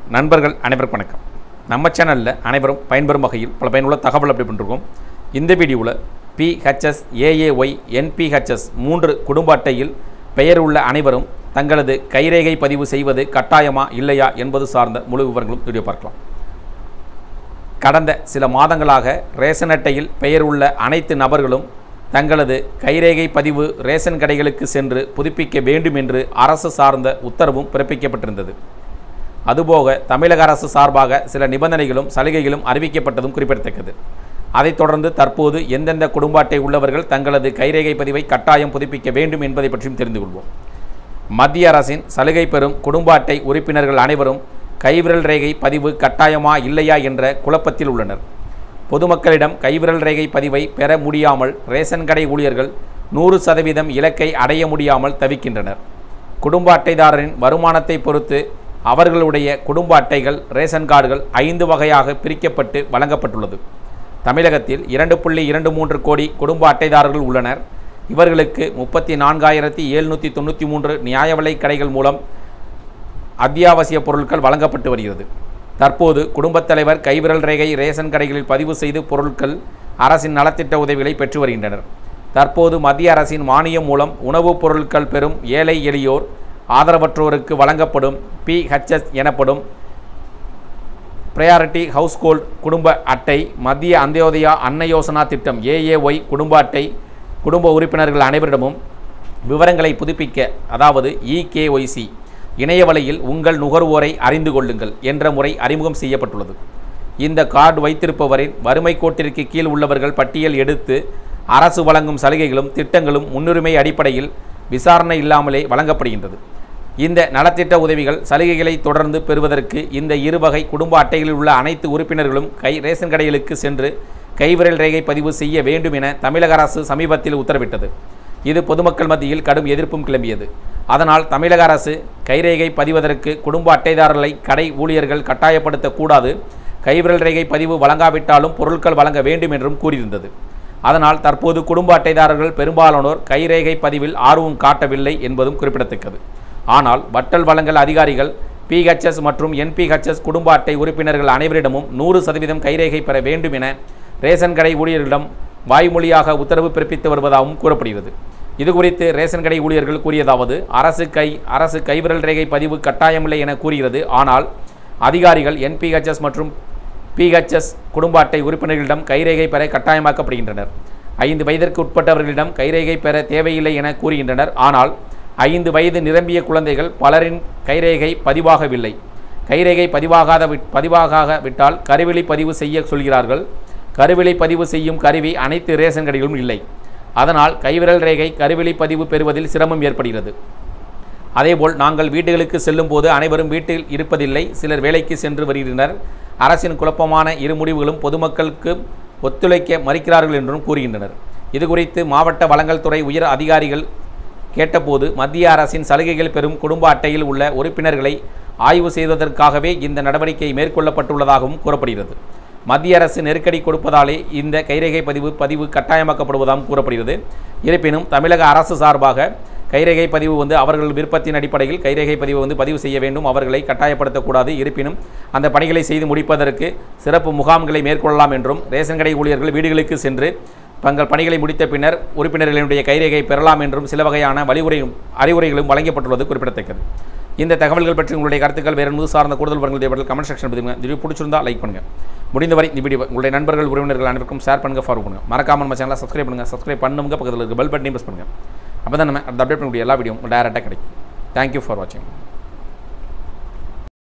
நண்பர்கள் அனைவருக்கும் வணக்கம் நம்ம சேனலில் அனைவரும் பயன்பெறும் வகையில் பல பயனுள்ள தகவல் அப்படி பண்ணிருக்கோம் இந்த வீடியோவில் பிஹெச்எஸ் ஏஏஒய் என்பிஹெச்எஸ் மூன்று குடும்ப அட்டையில் பெயர் உள்ள அனைவரும் தங்களது கைரேகை பதிவு செய்வது கட்டாயமா இல்லையா என்பது சார்ந்த முழு விவரங்களும் வீடியோ பார்க்கலாம் கடந்த சில மாதங்களாக ரேஷன் அட்டையில் பெயர் உள்ள அனைத்து நபர்களும் தங்களது கைரேகை பதிவு ரேஷன் கடைகளுக்கு சென்று புதுப்பிக்க வேண்டும் என்று அரசு சார்ந்த உத்தரவும் பிறப்பிக்கப்பட்டிருந்தது அதுபோக தமிழக அரசு சார்பாக சில நிபந்தனைகளும் சலுகைகளும் அறிவிக்கப்பட்டதும் குறிப்பிடத்தக்கது அதைத் தொடர்ந்து தற்போது எந்தெந்த குடும்ப அட்டை உள்ளவர்கள் தங்களது கைரேகை பதிவை கட்டாயம் புதுப்பிக்க வேண்டும் என்பதை பற்றியும் தெரிந்து கொள்வோம் மத்திய அரசின் சலுகை பெறும் குடும்ப அட்டை உறுப்பினர்கள் அனைவரும் கைவிரல் ரேகை பதிவு கட்டாயமா இல்லையா என்ற குழப்பத்தில் உள்ளனர் பொதுமக்களிடம் கைவிரல் ரேகை பதிவை பெற முடியாமல் ரேஷன் கடை ஊழியர்கள் நூறு சதவீதம் இலக்கை அடைய முடியாமல் தவிக்கின்றனர் குடும்ப அட்டைதாரரின் வருமானத்தை பொறுத்து அவர்களுடைய குடும்ப அட்டைகள் ரேஷன் கார்டுகள் ஐந்து வகையாக பிரிக்கப்பட்டு வழங்கப்பட்டுள்ளது தமிழகத்தில் இரண்டு புள்ளி இரண்டு மூன்று கோடி குடும்ப அட்டைதாரர்கள் உள்ளனர் இவர்களுக்கு முப்பத்தி நான்காயிரத்தி எழுநூற்றி தொண்ணூற்றி மூன்று நியாய விலைக் கடைகள் மூலம் அத்தியாவசிய பொருட்கள் வழங்கப்பட்டு வருகிறது தற்போது குடும்பத் தலைவர் கைவிரல் ரேகை ரேஷன் கடைகளில் பதிவு செய்து பொருட்கள் அரசின் நலத்திட்ட உதவிகளை பெற்று வருகின்றனர் தற்போது மத்திய அரசின் மானியம் மூலம் உணவுப் பொருட்கள் பெறும் ஏழை எளியோர் ஆதரவற்றோருக்கு வழங்கப்படும் பிஹெச்எஸ் எனப்படும் ப்ரையாரிட்டி ஹவுஸ்ஹோல்ட் குடும்ப அட்டை மத்திய அந்தியோதயா அன்ன யோசனா திட்டம் ஏஏஒய் குடும்ப அட்டை குடும்ப உறுப்பினர்கள் அனைவரிடமும் விவரங்களை புதுப்பிக்க அதாவது இகேஒய்சி இணையவழியில் உங்கள் நுகர்வோரை அறிந்து கொள்ளுங்கள் என்ற முறை அறிமுகம் செய்யப்பட்டுள்ளது இந்த கார்டு வைத்திருப்பவரின் வறுமை கோட்டிற்கு கீழ் உள்ளவர்கள் பட்டியல் எடுத்து அரசு வழங்கும் சலுகைகளும் திட்டங்களும் முன்னுரிமை அடிப்படையில் விசாரணை இல்லாமலே வழங்கப்படுகின்றது இந்த நலத்திட்ட உதவிகள் சலுகைகளை தொடர்ந்து பெறுவதற்கு இந்த இருவகை குடும்ப அட்டைகளில் உள்ள அனைத்து உறுப்பினர்களும் கை ரேஷன் கடைகளுக்கு சென்று கைவிரல் ரேகை பதிவு செய்ய வேண்டும் என தமிழக அரசு சமீபத்தில் உத்தரவிட்டது இது பொதுமக்கள் மத்தியில் கடும் எதிர்ப்பும் கிளம்பியது அதனால் தமிழக அரசு கைரேகை பதிவதற்கு குடும்ப அட்டைதாரர்களை கடை ஊழியர்கள் கட்டாயப்படுத்தக்கூடாது கைவிரல் ரேகை பதிவு வழங்காவிட்டாலும் பொருட்கள் வழங்க வேண்டும் என்றும் கூறியிருந்தது அதனால் தற்போது குடும்ப அட்டைதாரர்கள் பெரும்பாலானோர் கைரேகை பதிவில் ஆர்வம் காட்டவில்லை என்பதும் குறிப்பிடத்தக்கது ஆனால் வட்டல் வழங்கல் அதிகாரிகள் பிஹெச்எஸ் மற்றும் என்பிஹெச்எஸ் குடும்ப அட்டை உறுப்பினர்கள் அனைவரிடமும் நூறு சதவீதம் கைரேகை பெற வேண்டும் என ரேஷன் கடை ஊழியர்களிடம் வாய்மொழியாக உத்தரவு பிறப்பித்து வருவதாகவும் கூறப்படுகிறது இதுகுறித்து ரேஷன் கடை ஊழியர்கள் கூறியதாவது அரசு கை அரசு கைவிரல் ரேகை பதிவு கட்டாயமில்லை என கூறுகிறது ஆனால் அதிகாரிகள் என்பிஹெச்எஸ் மற்றும் பிஹெச்எஸ் குடும்ப அட்டை உறுப்பினர்களிடம் கைரேகை பெற கட்டாயமாக்கப்படுகின்றனர் ஐந்து வயதிற்கு உட்பட்டவர்களிடம் கைரேகை பெற தேவையில்லை என கூறுகின்றனர் ஆனால் ஐந்து வயது நிரம்பிய குழந்தைகள் பலரின் கைரேகை பதிவாகவில்லை கைரேகை பதிவாகாத விட் பதிவாகாக விட்டால் கருவிழி பதிவு செய்ய சொல்கிறார்கள் கருவிழி பதிவு செய்யும் கருவி அனைத்து ரேஷன் கடைகளிலும் இல்லை அதனால் கைவிரல் ரேகை கருவிழி பதிவு பெறுவதில் சிரமம் ஏற்படுகிறது அதேபோல் நாங்கள் வீடுகளுக்கு செல்லும்போது அனைவரும் வீட்டில் இருப்பதில்லை சிலர் வேலைக்கு சென்று வருகின்றனர் அரசின் குழப்பமான இரு முடிவுகளும் பொதுமக்களுக்கு ஒத்துழைக்க மறுக்கிறார்கள் என்றும் கூறுகின்றனர் இதுகுறித்து மாவட்ட வழங்கல் துறை உயர் அதிகாரிகள் கேட்டபோது மத்திய அரசின் சலுகைகள் பெறும் குடும்ப அட்டையில் உள்ள உறுப்பினர்களை ஆய்வு செய்வதற்காகவே இந்த நடவடிக்கை மேற்கொள்ளப்பட்டுள்ளதாகவும் கூறப்படுகிறது மத்திய அரசு நெருக்கடி கொடுப்பதாலே இந்த கைரேகை பதிவு பதிவு கட்டாயமாக்கப்படுவதாகவும் கூறப்படுகிறது இருப்பினும் தமிழக அரசு சார்பாக கைரேகை பதிவு வந்து அவர்கள் விருப்பத்தின் அடிப்படையில் கைரேகை பதிவு வந்து பதிவு செய்ய வேண்டும் அவர்களை கட்டாயப்படுத்தக்கூடாது இருப்பினும் அந்த பணிகளை செய்து முடிப்பதற்கு சிறப்பு முகாம்களை மேற்கொள்ளலாம் என்றும் ரேஷன் கடை ஊழியர்கள் வீடுகளுக்கு சென்று தங்கள் பணிகளை முடித்த பின்னர் உறுப்பினர்களினுடைய கைரேகை பெறலாம் என்றும் சில வகையான வழிமுறையும் அறிவுரைகளும் வழங்கப்பட்டுள்ளது குறிப்பிடத்தக்கது இந்த தகவல்கள் பற்றி உங்களுடைய கருத்துக்கள் வேறு என்பது சார்ந்த கூடுதல் விவரங்கள் தேவைப்பட்டால் கமெண்ட் செக்ஷன் பதிவுங்க இந்த வீடியோ பிடிச்சிருந்தா லைக் பண்ணுங்கள் முடிந்தவரை இந்த வீடியோ உங்களுடைய நண்பர்கள் உறவினர்கள் அனைவருக்கும் ஷேர் பண்ணுங்கள் ஃபார்வர்ட் பண்ணுங்கள் மறக்காம நம்ம சேனலை சப்ஸ்கிரைப் பண்ணுங்கள் சப்ஸ்கிரைப் பண்ணுங்க பக்கத்தில் இருக்க பெல் பட்டனையும் ப்ரெஸ் பண்ணுங்கள் அப்போ தான் நம்ம அந்த அப்டேட் பண்ணக்கூடிய எல்லா வீடியோ டேரெக்டாக கிடைக்கும் தேங்க்யூ ஃபார் வாட்சிங்